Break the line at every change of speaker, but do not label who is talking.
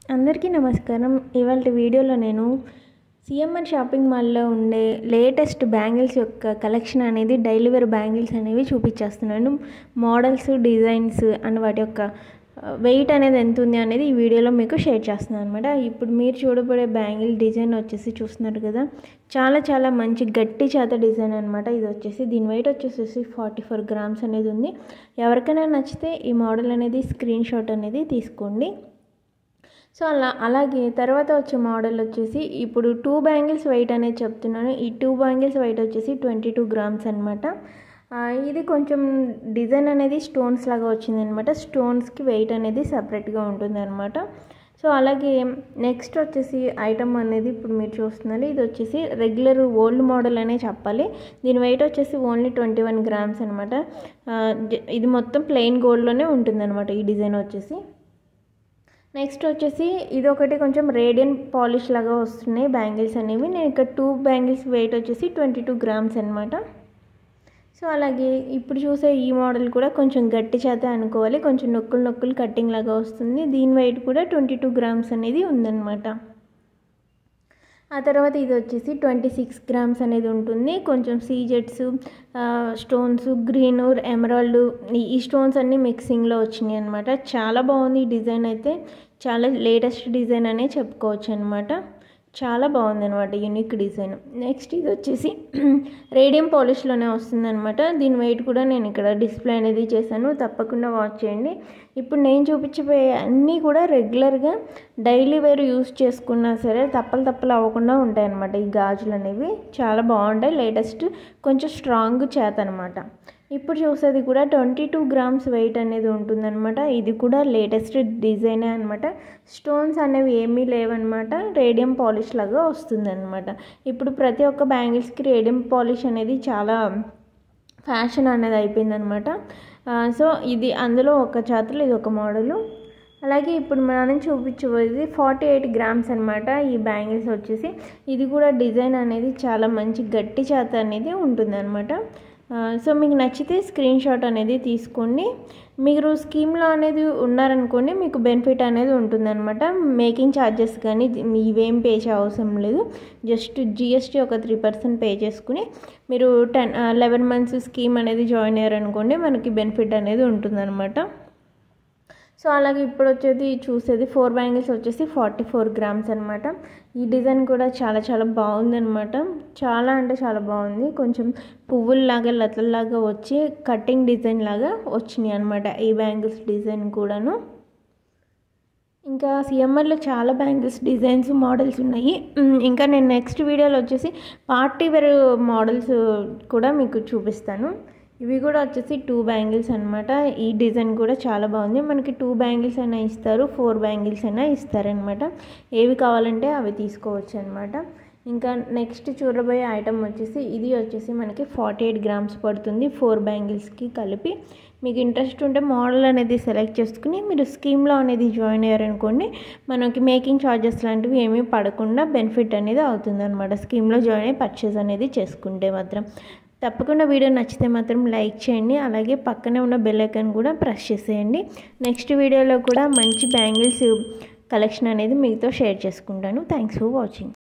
అందరికీ నమస్కారం ఇవాళ వీడియోలో నేను సిఎంఆర్ షాపింగ్ మాల్లో ఉండే లేటెస్ట్ బ్యాంగిల్స్ యొక్క కలెక్షన్ అనేది డైలీ వేర్ బ్యాంగిల్స్ అనేవి చూపించేస్తున్నాను మోడల్స్ డిజైన్స్ అండ్ వాటి యొక్క వెయిట్ అనేది ఎంత ఉంది అనేది ఈ వీడియోలో మీకు షేర్ చేస్తున్నాను అనమాట ఇప్పుడు మీరు చూడబడే బ్యాంగిల్ డిజైన్ వచ్చేసి చూస్తున్నారు కదా చాలా చాలా మంచి గట్టి చేత డిజైన్ అనమాట ఇది వచ్చేసి దీని వెయిట్ వచ్చేసి ఫార్టీ ఫోర్ గ్రామ్స్ అనేది ఉంది ఎవరికైనా నచ్చితే ఈ మోడల్ అనేది స్క్రీన్ షాట్ అనేది తీసుకోండి సో అలా అలాగే తర్వాత వచ్చే మోడల్ వచ్చేసి ఇప్పుడు టూ బ్యాంగిల్స్ వెయిట్ అనేది చెప్తున్నాను ఈ టూ బ్యాంగిల్స్ వెయిట్ వచ్చేసి ట్వంటీ టూ గ్రామ్స్ అనమాట ఇది కొంచెం డిజైన్ అనేది స్టోన్స్ లాగా వచ్చిందనమాట స్టోన్స్కి వెయిట్ అనేది సపరేట్గా ఉంటుంది అనమాట సో అలాగే నెక్స్ట్ వచ్చేసి ఐటమ్ అనేది ఇప్పుడు మీరు చూస్తున్నారు ఇది వచ్చేసి రెగ్యులర్ ఓల్డ్ మోడల్ అనే చెప్పాలి దీని వెయిట్ వచ్చేసి ఓన్లీ ట్వంటీ వన్ గ్రామ్స్ అనమాట ఇది మొత్తం ప్లెయిన్ గోల్డ్లోనే ఉంటుందన్నమాట ఈ డిజైన్ వచ్చేసి నెక్స్ట్ వచ్చేసి ఇది ఒకటి కొంచెం రేడియన్ పాలిష్ లాగా వస్తున్నాయి బ్యాంగిల్స్ అనేవి నేను ఇక్కడ టూ బ్యాంగిల్స్ వెయిట్ వచ్చేసి ట్వంటీ టూ గ్రామ్స్ అనమాట సో అలాగే ఇప్పుడు చూసే ఈ మోడల్ కూడా కొంచెం గట్టి చేత అనుకోవాలి కొంచెం నొక్కులు నొక్కులు కట్టింగ్ లాగా వస్తుంది దీని వెయిట్ కూడా ట్వంటీ టూ గ్రామ్స్ అనేది ఉందన్నమాట ఆ తర్వాత ఇది వచ్చేసి ట్వంటీ సిక్స్ గ్రామ్స్ అనేది ఉంటుంది కొంచెం సీజెట్స్ స్టోన్స్ గ్రీన్ ఎమరాల్డ్ ఈ స్టోన్స్ అన్నీ మిక్సింగ్లో వచ్చినాయి అనమాట చాలా బాగుంది ఈ డిజైన్ అయితే చాలా లేటెస్ట్ డిజైన్ అనే చెప్పుకోవచ్చు అనమాట చాలా బాగుంది అనమాట యూనిక్ డిజైన్ నెక్స్ట్ ఇది వచ్చేసి రేడియం పాలిష్లోనే వస్తుంది అనమాట దీని వెయిట్ కూడా నేను ఇక్కడ డిస్ప్లే అనేది చేశాను తప్పకుండా వాచ్ చేయండి ఇప్పుడు నేను చూపించబోయే అన్నీ కూడా రెగ్యులర్గా డైలీ వేర్ యూస్ చేసుకున్నా సరే తప్పలు తప్పలు అవ్వకుండా ఉంటాయి అనమాట ఈ గాజులు అనేవి చాలా బాగుంటాయి లేటెస్ట్ కొంచెం స్ట్రాంగ్ చేత అనమాట ఇప్పుడు చూసేది కూడా ట్వంటీ టూ గ్రామ్స్ వెయిట్ అనేది ఉంటుందన్నమాట ఇది కూడా లేటెస్ట్ డిజైనే అనమాట స్టోన్స్ అనేవి ఏమీ లేవన్నమాట రేడియం పాలిష్ లాగా వస్తుందన్నమాట ఇప్పుడు ప్రతి ఒక్క బ్యాంగిల్స్కి రేడియం పాలిష్ అనేది చాలా ఫ్యాషన్ అనేది అయిపోయిందనమాట సో ఇది అందులో ఒక జాతరలో ఇది ఒక మోడలు అలాగే ఇప్పుడు మనం చూపించబోయేది ఫార్టీ ఎయిట్ గ్రామ్స్ అనమాట ఈ బ్యాంగిల్స్ వచ్చేసి ఇది కూడా డిజైన్ అనేది చాలా మంచి గట్టి చేత అనేది ఉంటుందన్నమాట సో మీకు నచ్చితే స్క్రీన్ షాట్ అనేది తీసుకోండి మీరు స్కీమ్లో అనేది ఉన్నారనుకోండి మీకు బెనిఫిట్ అనేది ఉంటుందన్నమాట మేకింగ్ ఛార్జెస్ కానీ ఇవేం పే చేయ అవసరం లేదు జస్ట్ జిఎస్టీ ఒక త్రీ పర్సెంట్ పే చేసుకుని మీరు టెన్ లెవెన్ మంత్స్ స్కీమ్ అనేది జాయిన్ అయ్యారనుకోండి మనకి బెనిఫిట్ అనేది ఉంటుందన్నమాట సో అలాగే ఇప్పుడు వచ్చేది చూసేది ఫోర్ బ్యాంగిల్స్ వచ్చేసి ఫార్టీ ఫోర్ గ్రామ్స్ అనమాట ఈ డిజైన్ కూడా చాలా చాలా బాగుందనమాట చాలా అంటే చాలా బాగుంది కొంచెం పువ్వుల్లాగా లతల్లాగా వచ్చి కటింగ్ డిజైన్ లాగా వచ్చినాయి అనమాట ఈ బ్యాంగిల్స్ డిజైన్ కూడాను ఇంకా సిఎంఆర్లో చాలా బ్యాంగిల్స్ డిజైన్స్ మోడల్స్ ఉన్నాయి ఇంకా నేను నెక్స్ట్ వీడియోలో వచ్చేసి పార్టీ వేర్ మోడల్స్ కూడా మీకు చూపిస్తాను ఇవి కూడా వచ్చేసి టూ బ్యాంగిల్స్ అనమాట ఈ డిజైన్ కూడా చాలా బాగుంది మనకి టూ బ్యాంగిల్స్ అయినా ఇస్తారు ఫోర్ బ్యాంగిల్స్ అయినా ఇస్తారనమాట ఏవి కావాలంటే అవి తీసుకోవచ్చు అనమాట ఇంకా నెక్స్ట్ చూడబోయే ఐటమ్ వచ్చేసి ఇది వచ్చేసి మనకి ఫార్టీ ఎయిట్ గ్రామ్స్ పడుతుంది ఫోర్ బ్యాంగిల్స్కి కలిపి మీకు ఇంట్రెస్ట్ ఉంటే మోడల్ అనేది సెలెక్ట్ చేసుకుని మీరు స్కీమ్లో అనేది జాయిన్ అయ్యారనుకోండి మనకి మేకింగ్ ఛార్జెస్ లాంటివి ఏమీ పడకుండా బెనిఫిట్ అనేది అవుతుంది అనమాట స్కీమ్లో జాయిన్ అయ్యి పర్చేస్ అనేది చేసుకుంటే మాత్రం తప్పకుండా వీడియో నచ్చితే మాత్రం లైక్ చేయండి అలాగే పక్కనే ఉన్న బెల్ ఐకాన్ కూడా ప్రెస్ చేసేయండి నెక్స్ట్ వీడియోలో కూడా మంచి బ్యాంగిల్స్ కలెక్షన్ అనేది మీతో షేర్ చేసుకుంటాను థ్యాంక్స్ ఫర్ వాచింగ్